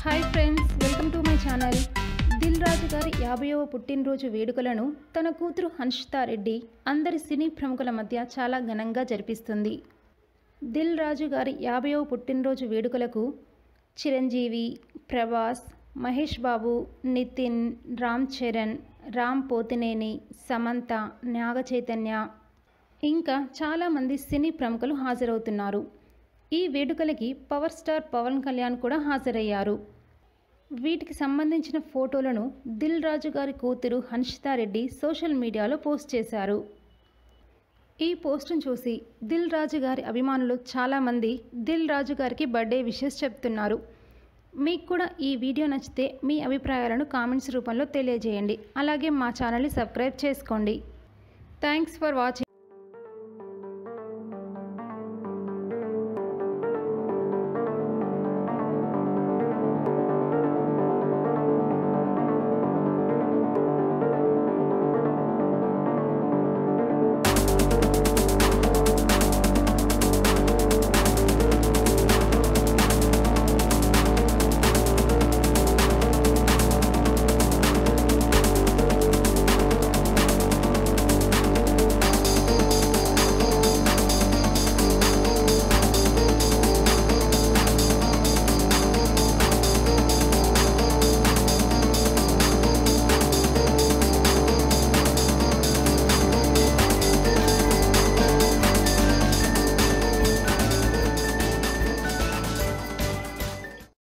hi friends welcome to my channel Dil Raju గారి యాభైవ పుట్టినరోజు వేడుకలను తన కూతురు హన్షితారెడ్డి అందరి సినీ ప్రముఖుల మధ్య చాలా ఘనంగా జరిపిస్తుంది దిల్ రాజు గారి యాభైవ పుట్టినరోజు వేడుకలకు చిరంజీవి ప్రభాస్ మహేష్ బాబు నితిన్ రామ్ చరణ్ రామ్ పోతినేని సమంత నాగ చైతన్య ఇంకా చాలామంది సినీ ప్రముఖులు హాజరవుతున్నారు ఈ వేడుకలకి పవర్ స్టార్ పవన్ కళ్యాణ్ కూడా హాజరయ్యారు వీటికి సంబంధించిన ఫోటోలను దిల్ రాజు గారి కూతురు హన్షితారెడ్డి సోషల్ మీడియాలో పోస్ట్ చేశారు ఈ పోస్టును చూసి దిల్ రాజు గారి అభిమానులు చాలామంది దిల్ రాజు గారికి బర్త్డే విషెస్ చెప్తున్నారు మీకు కూడా ఈ వీడియో నచ్చితే మీ అభిప్రాయాలను కామెంట్స్ రూపంలో తెలియజేయండి అలాగే మా ఛానల్ని సబ్స్క్రైబ్ చేసుకోండి థ్యాంక్స్ ఫర్ వాచింగ్